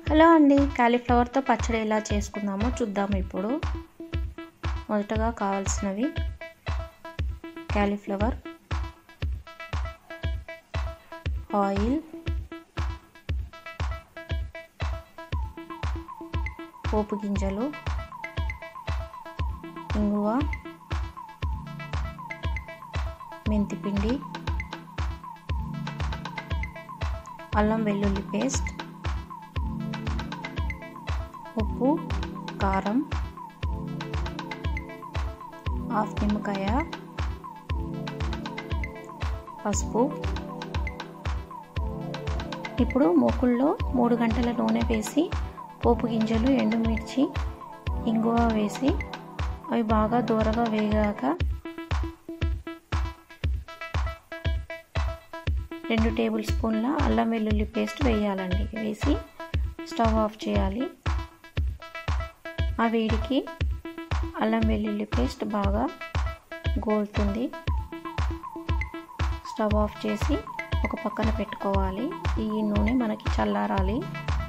hello అండి కాలీఫ్లవర్తో పచ్చడి ఎలా చేసుకుందామో చూద్దాము ఇప్పుడు మొదటగా కావాల్సినవి కాలీఫ్లవర్ ఆయిల్ పోపు గింజలు ఇంగువ మెంతిపిండి అల్లం వెల్లుల్లి పేస్ట్ ఉప్పు కారం హాఫ్ నిమ్మకాయ పసుపు ఇప్పుడు మూకుల్లో మూడు గంటల నూనె వేసి పోపు గింజలు ఎండుమిర్చి ఇంగువ వేసి అవి బాగా దూరగా వేగాక రెండు టేబుల్ స్పూన్ల అల్లం వెల్లుల్లి పేస్ట్ వేయాలండి వేసి స్టవ్ ఆఫ్ చేయాలి ఆ వేడికి అల్లం వెల్లుల్లి పేస్ట్ బాగా గోలుతుంది స్టవ్ ఆఫ్ చేసి ఒక పక్కన పెట్టుకోవాలి ఈ నూనె మనకి చల్లారాలి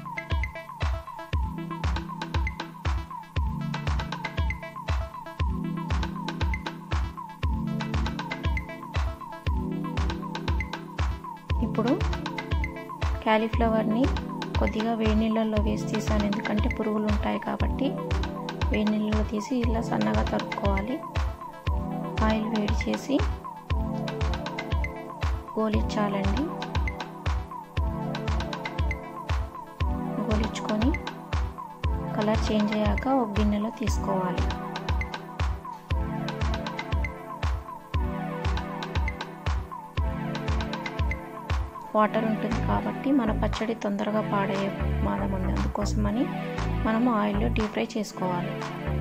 ఇప్పుడు క్యాలీఫ్లవర్ని కొద్దిగా వేడి నీళ్ళల్లో వేసి తీసాను ఎందుకంటే పురుగులు ఉంటాయి కాబట్టి వేడి నీళ్ళలో తీసి ఇలా సన్నగా తరుక్కోవాలి ఆయిల్ వేడి చేసి గోలిచ్చాలండి గోలించుకొని కలర్ చేంజ్ అయ్యాక ఒక గిన్నెలో తీసుకోవాలి వాటర్ ఉంటుంది కాబట్టి మన పచ్చడి తొందరగా పాడయ్యే ప్రమాదం ఉంది అందుకోసమని మనము ఆయిల్లో డీప్ ఫ్రై చేసుకోవాలి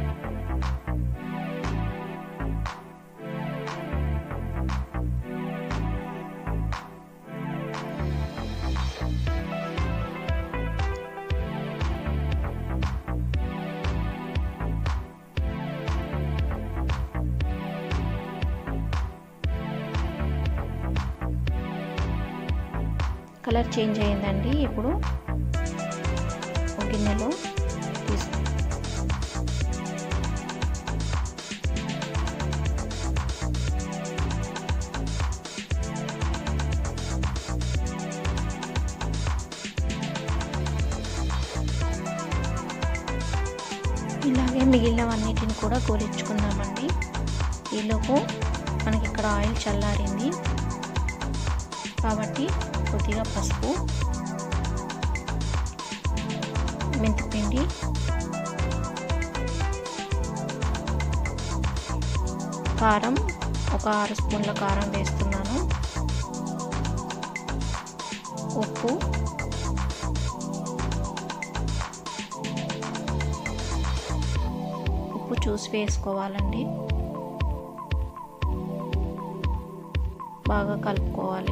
కలర్ చేంజ్ అయ్యిందండి ఇప్పుడు ఒక గిన్నెలో తీసు ఇలాగే మిగిలినవన్నిటిని కూడా గోలించుకుందామండి ఈలోపు మనకి ఇక్కడ ఆయిల్ చల్లారింది కాబట్టి కొద్దిగా పసుపు మెంతిపిండి కారం ఒక ఆరు స్పూన్ల కారం వేస్తున్నాను ఉప్పు ఉప్పు చూసి వేసుకోవాలండి బాగా కలుపుకోవాలి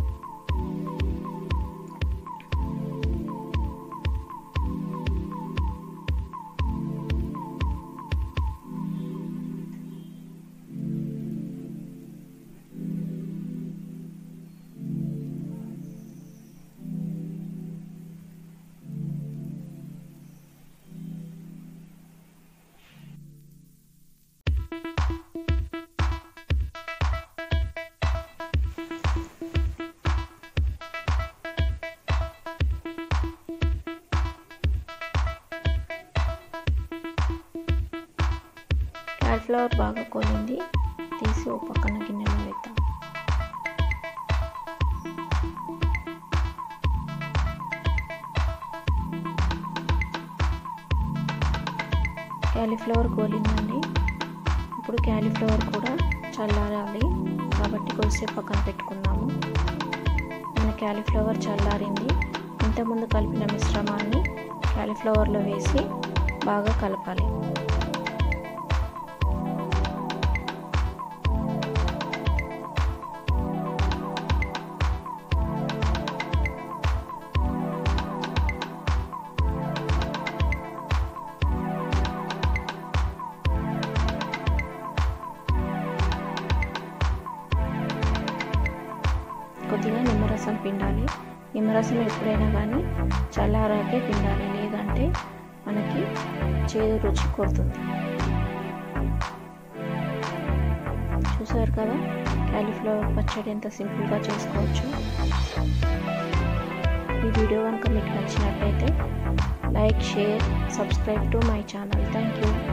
కాలిఫ్లవర్ బాగా కొలింది తీసి ఒక పక్కన గిన్నెలో వేద్దాం క్యాలీఫ్లవర్ గోలిందండి ఇప్పుడు క్యాలీఫ్లవర్ కూడా చల్లారాలి కాబట్టి కొద్దిసేపు పక్కన పెట్టుకుందాము మన క్యాలీఫ్లవర్ చల్లారింది ఇంతకుముందు కలిపిన మిశ్రమాన్ని క్యాలీఫ్లవర్లో వేసి బాగా కలపాలి కొద్దిగా నిమ్మరసం పిండాలి నిమ్మరసం ఎప్పుడైనా కానీ చల్లారాకే పిండాలి లేదంటే మనకి చేదు రుచి కొడుతుంది చూసారు కదా క్యాలీఫ్లవర్ పచ్చడి ఎంత సింపుల్గా చేసుకోవచ్చు ఈ వీడియో కనుక మీకు నచ్చినట్లయితే like share subscribe to my channel thank you